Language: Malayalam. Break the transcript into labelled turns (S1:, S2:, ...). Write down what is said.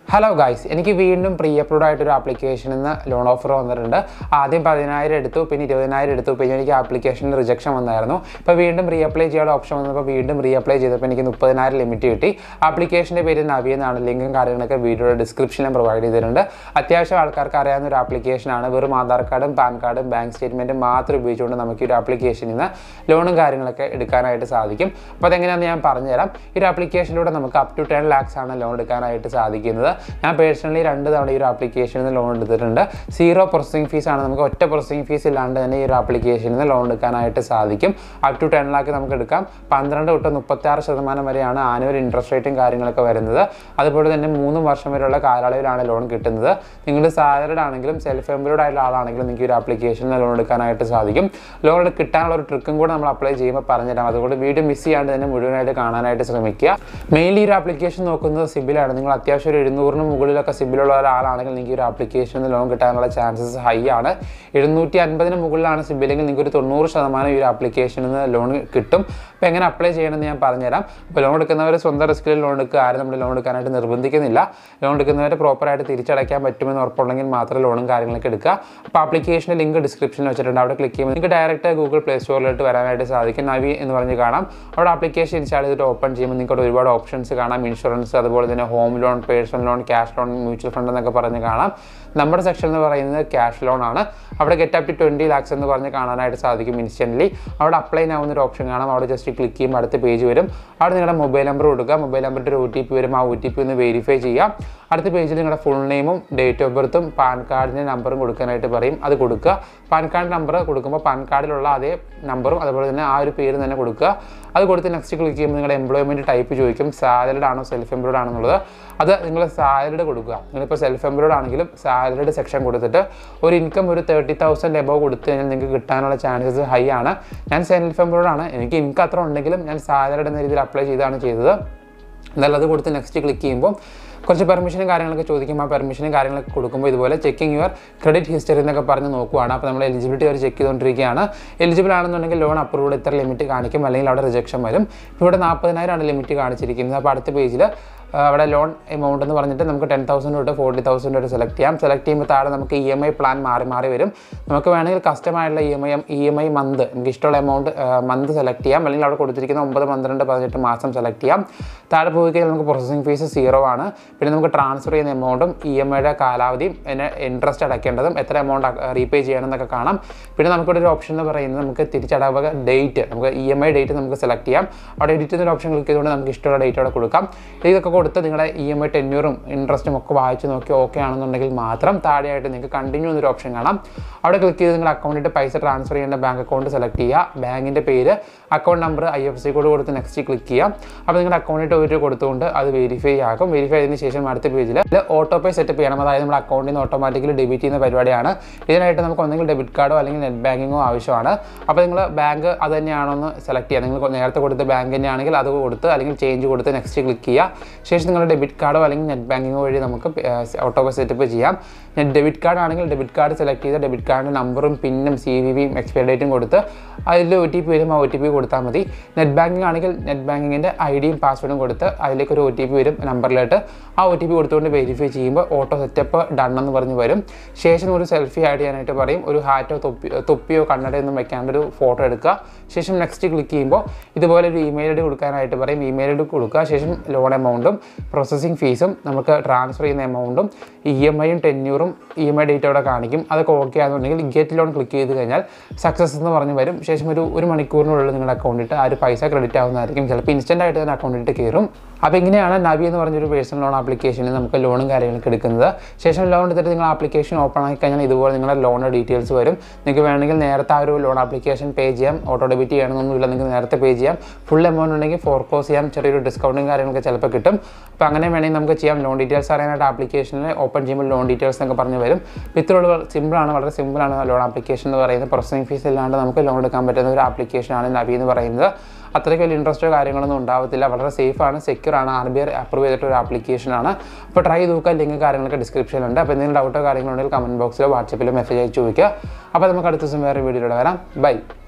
S1: ഹലോ ഗൈസ് എനിക്ക് വീണ്ടും പ്രീ അപ്രൂവ്ഡ് ആയിട്ടൊരു ആപ്ലിക്കേഷനിൽ നിന്ന് ലോൺ ഓഫർ വന്നിട്ടുണ്ട് ആദ്യം പതിനായിരം എടുത്തു പിന്നെ ഇരുപതിനായിരം എടുത്തു പിന്നെ എനിക്ക് ആപ്ലിക്കേഷനിൽ റിജക്ഷൻ വന്നായിരുന്നു ഇപ്പോൾ വീണ്ടും റീ അപ്ലൈ ചെയ്യാനുള്ള ഓപ്ഷൻ വന്നപ്പോൾ വീണ്ടും റീ അപ്ലൈ ചെയ്തപ്പോൾ എനിക്ക് മുപ്പതിനായിരം ലിമിറ്റ് കിട്ടി ആപ്ലിക്കേഷൻ്റെ പേര് നവി എന്നാണ് ലിങ്കും കാര്യങ്ങളൊക്കെ വീഡിയോയുടെ ഡിസ്ക്രിപ്ഷനിലും പ്രൊവൈഡ് ചെയ്തിട്ടുണ്ട് അത്യാവശ്യം ആൾക്കാർക്ക് അറിയാവുന്ന ഒരു ആപ്ലിക്കേഷനാണ് വെറും ആധാർ കാർഡും പാൻ കാർഡും ബാങ്ക് സ്റ്റേറ്റ്മെൻറ്റും മാത്രം ഉപയോഗിച്ചുകൊണ്ട് നമുക്ക് ഈ ഒരു ആപ്ലിക്കേഷനിൽ നിന്ന് ലോണും കാര്യങ്ങളൊക്കെ എടുക്കാനായിട്ട് സാധിക്കും അപ്പോൾ അതെങ്ങനെയാണെന്ന് ഞാൻ പറഞ്ഞുതരാം ഈ ഒരു ആപ്ലിക്കേഷനിലൂടെ നമുക്ക് അപ് ടു ടെൻ ലാക്സ് ആണ് ലോൺ എടുക്കാനായിട്ട് സാധിക്കുന്നത് ഞാൻ പേഴ്സണലി രണ്ട് തവണ ഈ ഒരു ആപ്ലിക്കേഷനിൽ നിന്ന് ലോൺ എടുത്തിട്ടുണ്ട് സീറോ പ്രോസസ്സിംഗ് ഫീസ് ആണ് നമുക്ക് ഒറ്റ പ്രോസസ്സിംഗ് ഫീസ് ഇല്ലാണ്ട് തന്നെ ഈ ഒരു ആപ്ലിക്കേഷനിൽ നിന്ന് ലോൺ എടുക്കാനായിട്ട് സാധിക്കും അപ് ടു ടെൻ ലാക്ക് നമുക്ക് എടുക്കാം പന്ത്രണ്ട് തൊട്ട് മുപ്പത്താറ് ശതമാനം വരെയാണ് ആനുവൽ ഇൻട്രസ്റ്റ് റേറ്റും കാര്യങ്ങളൊക്കെ വരുന്നത് അതുപോലെ തന്നെ മൂന്ന് വർഷം വരെയുള്ള കാലയളവിലാണ് ലോൺ കിട്ടുന്നത് നിങ്ങൾ സാലറിഡ് ആണെങ്കിലും സെൽഫ് എംപ്ലോയ്ഡ് ആയിട്ടുള്ള ആളാണെങ്കിലും നിങ്ങൾക്ക് ഈ ഒരു ആപ്ലിക്കേഷനിൽ ലോൺ എടുക്കാനായിട്ട് സാധിക്കും ലോൺ കിട്ടാനുള്ള ഒരു ട്രിക്കും കൂടെ നമ്മൾ അപ്ലൈ ചെയ്യുമ്പോൾ പറഞ്ഞുതരാം അതുകൊണ്ട് വീഡിയോ മിസ് ചെയ്യാണ്ട് തന്നെ മുഴുവനായിട്ട് കാണാനായിട്ട് ശ്രമിക്കുക മെയിൻലി ഒരു ആപ്ലിക്കേഷൻ നോക്കുന്നത് സിബിലാണ് നിങ്ങൾ അത്യാവശ്യം ഒരു എഴുന്നൂറിന് മുകളിലൊക്കെ സിബിലുള്ള ഒരാളാണെങ്കിൽ നിങ്ങൾക്ക് ഈ ഒരു ആപ്ലിക്കേഷനിൽ ലോൺ കിട്ടാനുള്ള ചാൻസസ് ഹൈ ആണ് എഴുന്നൂറ്റി അൻപതിന് മുകളിലാണ് സിബിലെങ്കിൽ നിങ്ങൾക്ക് ഒരു തൊണ്ണൂറ് ശതമാനം ഈ ഒരു ആപ്ലിക്കേഷനിൽ നിന്ന് ലോൺ കിട്ടും അപ്പോൾ എങ്ങനെ അപ്ലൈ ചെയ്യണമെന്ന് ഞാൻ പറഞ്ഞുതരാം അപ്പോൾ ലോൺ എടുക്കുന്നവർ സ്വന്തം റിസ്കിൽ ലോൺ എടുക്കുക ആരും നമ്മൾ ലോൺ എടുക്കാനായിട്ട് നിർബന്ധിക്കുന്നില്ല ലോൺ എടുക്കുന്നവരെ പ്രോപ്പറായിട്ട് തിരിച്ചടയ്ക്കാൻ പറ്റുമെന്ന് ഉറപ്പുണ്ടെങ്കിൽ മാത്രം ലോണും കാര്യങ്ങളൊക്കെ എടുക്കുക അപ്പോൾ ആപ്ലിക്കേഷൻ്റെ ലിങ്ക് ഡിസ്ക്രിപ്ഷനിൽ വെച്ചിട്ടുണ്ട് അവിടെ ക്ലിക്ക് ചെയ്യുമ്പോൾ നിങ്ങൾക്ക് ഡയറക്റ്റ് ഗൂഗിൾ പ്ലേ സ്റ്റോറിലോട്ട് വരാനായിട്ട് സാധിക്കും നവി എന്ന് പറഞ്ഞ് കാണാം അവിടെ ആപ്ലിക്കേഷൻ ഇൻസ്റ്റാൾ ചെയ്തിട്ട് ഓപ്പൺ ചെയ്യുമ്പോൾ നിങ്ങൾക്ക് അവിടെ ഒരുപാട് ഓപ്ഷൻസ് കാണാം ഇൻഷുറൻസ് അതുപോലെ തന്നെ home loan personal loan cash loan mutual fund എന്നൊക്കെ പറഞ്ഞ് കാണാം നമ്മുടെ സെക്ഷൻ എന്ന് പറയുന്നത് ക്യാഷ് ലോൺ ആണ് അവിടെ get up to twenty lakhs എന്ന് പറഞ്ഞ് കാണാനായിട്ട് സാധിക്കും ഇൻസ്റ്റൻ്റ്ലി അവിടെ അപ്ലൈ ആവുന്ന ഒരു ഓപ്ഷൻ കാണാം അവിടെ ജസ്റ്റ് ക്ലിക്ക് ചെയ്യുമ്പോൾ അടുത്ത പേജ് വരും അവിടെ നിങ്ങളുടെ മൊബൈൽ നമ്പർ കൊടുക്കുക മൊബൈൽ നമ്പറിൻ്റെ ഒരു ഒ ടി പി വരും ആ ഒ ടി പി ഒന്ന് വെരിഫൈ ചെയ്യാം അടുത്ത പേജിൽ നിങ്ങളുടെ ഫുൾ നെയിമും ഡേറ്റ് ഓഫ് ബർത്തും പാൻ കാർഡിൻ്റെ നമ്പറും കൊടുക്കാനായിട്ട് പറയും അത് കൊടുക്കുക പാൻ കാർഡ് നമ്പർ കൊടുക്കുമ്പോൾ പാൻ കാർഡിലുള്ള അതേ നമ്പറും അതുപോലെ തന്നെ ആ ഒരു പേര് തന്നെ കൊടുക്കുക അത് കൊടുത്ത് നെക്സ്റ്റ് ക്ലിക്ക് ചെയ്യുമ്പോൾ നിങ്ങളുടെ എംപ്ലോയ്മെൻറ്റ് ടൈപ്പ് ചോദിക്കും സാലറിഡ് ആണോ സെൽഫ് എംപ്ലോയ്ഡ് ആണെന്നുള്ളത് അത് നിങ്ങൾ സാലറിഡ് കൊടുക്കുക നിങ്ങളിപ്പോൾ സെൽഫ് എംപ്ലോയ്ഡ് ആണെങ്കിലും സാലറിഡ് സെക്ഷൻ കൊടുത്തിട്ട് ഒരു ഇൻകം ഒരു തേർട്ടി തൗസൻഡ് എബവ് കൊടുത്തു കഴിഞ്ഞാൽ നിങ്ങൾക്ക് കിട്ടാനുള്ള ചാൻസസ് ഹൈ ആണ് ഞാൻ സെൽഫ് എംപ്ലോയ്ഡ് ആണ് എനിക്ക് ഇൻകം അത്ര ഉണ്ടെങ്കിലും ഞാൻ സാലറിഡ് എന്ന രീതിയിൽ അപ്ലൈ ചെയ്താണ് ചെയ്തത് എന്നാലും അത് കൊടുത്ത് നെക്സ്റ്റ് ക്ലിക്ക് ചെയ്യുമ്പോൾ കുറച്ച് പെർമിഷനും കാര്യങ്ങളൊക്കെ ചോദിക്കും ആ പെർമിഷനും കാര്യങ്ങളൊക്കെ കൊടുക്കുമ്പോൾ ഇതുപോലെ ചെക്കിംഗ് യുവർ ക്രെഡിറ്റ് ഹിസ്റ്ററി എന്നൊക്കെ പറഞ്ഞ് നോക്കുവാണ് അപ്പോൾ നമ്മൾ എലിജിബിലിറ്റി അവർ ചെക്ക് ചെയ്തുകൊണ്ടിരിക്കുകയാണ് എലിജിബിൾ ആണെന്നുണ്ടെങ്കിൽ ലോൺ അപ്രൂവ്ഡ് ഇത്ര ലിമിറ്റ് കാണിക്കും അല്ലെങ്കിൽ അവിടെ റിജക്ഷൻ വരും ഇവിടെ നാൽപ്പതിനായിരമാണ് ലിമിറ്റ് കാണിച്ചിരിക്കുന്നത് അപ്പോൾ അടുത്ത പേജിൽ അവിടെ ലോൺ എമൗണ്ട് എന്ന് പറഞ്ഞിട്ട് നമുക്ക് ടെൻ തൗസൻഡ് തൊട്ട് ഫോർട്ടി തൗസൻഡ് വരെ സെലക്ട് ചെയ്യാം സെലക്ട് ചെയ്യുമ്പോൾ താഴെ നമുക്ക് ഇ എം ഐ പ്ലാൻ മാറി മാറി വരും നമുക്ക് വേണമെങ്കിൽ കസ്റ്റമായിട്ടുള്ള EMI EMI month നമുക്ക് ഇഷ്ടമുള്ള എമൗണ്ട് മന്ത് സെലക്ട് ചെയ്യാം അല്ലെങ്കിൽ അവിടെ കൊടുത്തിരിക്കുന്ന ഒമ്പത് പന്ത്രണ്ട് പതിനെട്ട് മാസം സെലക്ട് ചെയ്യാം താഴെ പോയി കഴിഞ്ഞാൽ നമുക്ക് പ്രോസസ്സിംഗ് ഫീസ് സീറോ ആണ് പിന്നെ നമുക്ക് ട്രാൻസ്ഫർ ചെയ്യുന്ന എമൗണ്ടും ഇ എം ഐയുടെ കാലാവധിയും പിന്നെ ഇൻട്രസ്റ്റ് അടയ്ക്കേണ്ടതും എത്ര എമൗണ്ട് റീപേ ചെയ്യണം എന്നൊക്കെ കാണാം പിന്നെ നമുക്കിവിടെ ഒരു ഓപ്ഷൻ എന്ന് പറയുന്നത് നമുക്ക് തിരിച്ചടവക ഡേറ്റ് നമുക്ക് ഇ എം ഐ ഡേറ്റ് നമുക്ക് സെലക്ട് ചെയ്യാം അവിടെ എഡിറ്റ് എന്നൊരു ഓപ്ഷൻ ക്ലിക്ക് ചെയ്തുകൊണ്ട് നമുക്ക് ഇഷ്ടമുള്ള ഡേറ്റ് അവിടെ കൊടുക്കാം ഇതൊക്കെ കൊടുത്ത് നിങ്ങളുടെ ഇ എം ഐ ടെന്യൂറും ഇൻട്രസ്റ്റും ഒക്കെ വായിച്ച് നോക്കി ഓക്കെ ആണെന്നുണ്ടെങ്കിൽ മാത്രം താഴെയായിട്ട് നിങ്ങൾക്ക് കണ്ടിന്യൂ എന്നൊരു ഓപ്ഷൻ കാണാം അവിടെ ക്ലിക്ക് ചെയ്ത് നിങ്ങളുടെ അക്കൗണ്ടിൻ്റെ പൈസ ട്രാൻസ്ഫർ ചെയ്യേണ്ട ബാങ്ക് അക്കൗണ്ട് സെലക്ട് ചെയ്യുക ബാങ്കിൻ്റെ പേര് account number I F C code കൊടുത്ത് നെക്സ്റ്റ് ക്ലിക്ക് ചെയ്യാം അപ്പോൾ നിങ്ങളുടെ അക്കൗണ്ടിൻ്റെ ഒരു കൊടുത്തുകൊണ്ട് അത് വെരിഫൈ ആക്കും വെരിഫൈ ചെയ്തതിന് ശേഷം അടുത്ത പേജിൽ ഓട്ടോ പേ സെറ്റപ്പ് ചെയ്യണം അതായത് നമ്മുടെ അക്കൗണ്ടിൽ നിന്ന് ഓട്ടോമാറ്റിക്കലി ഡെബിറ്റ് ചെയ്യുന്ന പരിപാടിയാണ് ഇതിനായിട്ട് നമുക്ക് ഒന്നെങ്കിൽ ഡെബിറ്റ് കാർഡോ അല്ലെങ്കിൽ നെറ്റ് ബാങ്കിങ്ങോ ആവശ്യമാണ് അപ്പോൾ നിങ്ങൾ ബാങ്ക് അത് തന്നെയാണോ എന്ന് സെലക്ട് ചെയ്യുക നിങ്ങൾ നേരത്തെ കൊടുത്ത ബാങ്ക് തന്നെയാണെങ്കിൽ അത് കൊടുത്ത് അല്ലെങ്കിൽ ചേഞ്ച് കൊടുത്ത് നെക്സ്റ്റ് ക്ലിക്ക് ചെയ്യുക ശേഷം നിങ്ങളുടെ ഡെബിറ്റ് കാർഡോ അല്ലെങ്കിൽ നെറ്റ് ബാങ്കിങ്ങോ വഴി നമുക്ക് ഓട്ടോ പേ സെറ്റപ്പ് ചെയ്യാം നെറ്റ് ഡെബിറ്റ് കാർഡ് ആണെങ്കിൽ ഡെബിറ്റ് കാർഡ് സെലക്ട് ചെയ്ത് ഡെബിറ്റ് കാർഡിൻ്റെ നമ്പറും പിന്നും സി വി വിയും എക്സ്പയർ ഡേറ്റും കൊടുത്ത് അതിൽ ഒ ടി പി വരും ആ ഒ ടി പി കൊടുത്താൽ മതി നെറ്റ് ബാങ്കിങ് ആണെങ്കിൽ നെറ്റ് ബാങ്കിങ്ങിൻ്റെ ഐ ഡിയും പാസ്വേഡും കൊടുത്ത് അതിലേക്ക് ഒരു ഒ ടി പി വരും നമ്പറിലോട്ട് ആ ഒ ടി പി കൊടുത്തുകൊണ്ട് വെരിഫൈ ചെയ്യുമ്പോൾ ഓട്ടോ സെറ്റപ്പ് ഡൺ എന്ന് പറഞ്ഞ് വരും ശേഷം ഒരു സെൽഫി ആഡ് ചെയ്യാനായിട്ട് പറയും ഒരു ഹാറ്റോ തൊപ്പി തൊപ്പിയോ കണ്ണടയൊന്നും വെക്കാണ്ട് ഒരു ഫോട്ടോ എടുക്കുക ശേഷം നെക്സ്റ്റ് ക്ലിക്ക് ചെയ്യുമ്പോൾ ഇതുപോലെ ഒരു ഇമെയിൽ ഐ ഡി കൊടുക്കാനായിട്ട് പറയും ഇമെയിൽ ഐ ഡി കൊടുക്കുക ശേഷം ലോൺ എമൗണ്ടും പ്രോസസ്സിംഗ് ഫീസും നമുക്ക് ട്രാൻസ്ഫർ ചെയ്യുന്ന എമൗണ്ടും ഇ എം ഐയും ടെന്യൂറും ഇ എം ഐ ഡേറ്റ് അവിടെ കാണിക്കും അതൊക്കെ ഓക്കെ ആണെന്നുണ്ടെങ്കിൽ ഗെറ്റ് ലോൺ ക്ലിക്ക് ചെയ്ത് കഴിഞ്ഞാൽ സക്സസ് എന്ന് പറഞ്ഞ് വരും ശേഷം ഒരു ഒരു മണിക്കൂറിനുള്ളിൽ നിങ്ങളുടെ അക്കൗണ്ടിട്ട് ആ ഒരു പൈസ ക്രെഡിറ്റ് ആവുന്നതായിരിക്കും ചിലപ്പോൾ ഇൻസ്റ്റൻ്റ് ആയിട്ട് തന്നെ അക്കൗണ്ടിട്ട് കയറും അപ്പോൾ ഇങ്ങനെയാണ് നവി എന്ന് പറഞ്ഞൊരു പേഴ്സണൽ ലോൺ ആപ്ലിക്കേഷനിൽ നമുക്ക് ലോണും കാര്യങ്ങളൊക്കെ എടുക്കുന്നത് ശേഷം ലോൺ എടുത്തിട്ട് നിങ്ങൾ ആപ്ലിക്കേഷൻ ഓപ്പൺ ആക്കി കഴിഞ്ഞാൽ ഇതുപോലെ നിങ്ങളുടെ ലോണിൻ്റെ ഡീറ്റെയിൽസ് വരും നിങ്ങൾക്ക് വേണമെങ്കിൽ നേരത്തെ ആ ഒരു ലോൺ ആപ്ലിക്കേഷൻ പേ ചെയ്യാം ഓട്ടോ ഡെബിറ്റ് ചെയ്യണമെന്നൊന്നുമില്ല നിങ്ങൾക്ക് നേരത്തെ പേ ചെയ്യാം ഫുൾ എമൗണ്ട് ഉണ്ടെങ്കിൽ ഫോർക്കോസ് ചെയ്യാം ചെറിയൊരു ഡിസ്കൗണ്ടും കാര്യങ്ങളൊക്കെ ചിലപ്പോൾ കിട്ടും അപ്പോൾ അങ്ങനെ വേണമെങ്കിൽ നമുക്ക് ചെയ്യാം ലോൺ ഡീറ്റെയിൽസ് അറിയാനായിട്ട് ആപ്ലിക്കേഷനിൽ ഓപ്പൺ ചെയ്യുമ്പോൾ ലോൺ ഡീറ്റെയിൽസ് എന്നൊക്കെ പറഞ്ഞ് വരും ഇത്രയുള്ള സിമ്പിളാണ് വളരെ സിമ്പിളാണ് ലോൺ ആപ്ലിക്കേഷൻ എന്ന് പറയുന്നത് പ്രോസസ്സിംഗ് ഫീസ് ഇല്ലാണ്ട് നമുക്ക് ലോൺ എടുക്കാൻ പറ്റുന്ന ഒരു ആപ്ലിക്കേഷനാണ് നവി എന്ന് പറയുന്നത് അത്രയ്ക്ക് വലിയ ഇൻട്രസ്റ്റോ കാര്യങ്ങളൊന്നും ഉണ്ടാവത്തില്ല വളരെ സേഫാണ് സെക്യൂർ ആണ് ആർ ബി ഐ അപ്രൂവ് ചെയ്തിട്ട് ഒരു ആപ്ലിക്കേഷനാണ് അപ്പോൾ ട്രൈ ചെയ്ത് നോക്കാൻ ലിങ്ക് കാര്യങ്ങളൊക്കെ ഡിസ്ക്രിപ്ഷനിലുണ്ട് അപ്പോൾ എന്തെങ്കിലും ഡൗട്ടോ കാര്യങ്ങളുണ്ടെങ്കിൽ കമൻറ്റ് ബോക്സിലോ വാട്സപ്പിലോ മെസ്സേജ് അയച്ച് ചോദിക്കുക അപ്പോൾ നമുക്ക് അടുത്ത ദിവസം വേറെ വീഡിയോയിലൂടെ വരാം ബൈ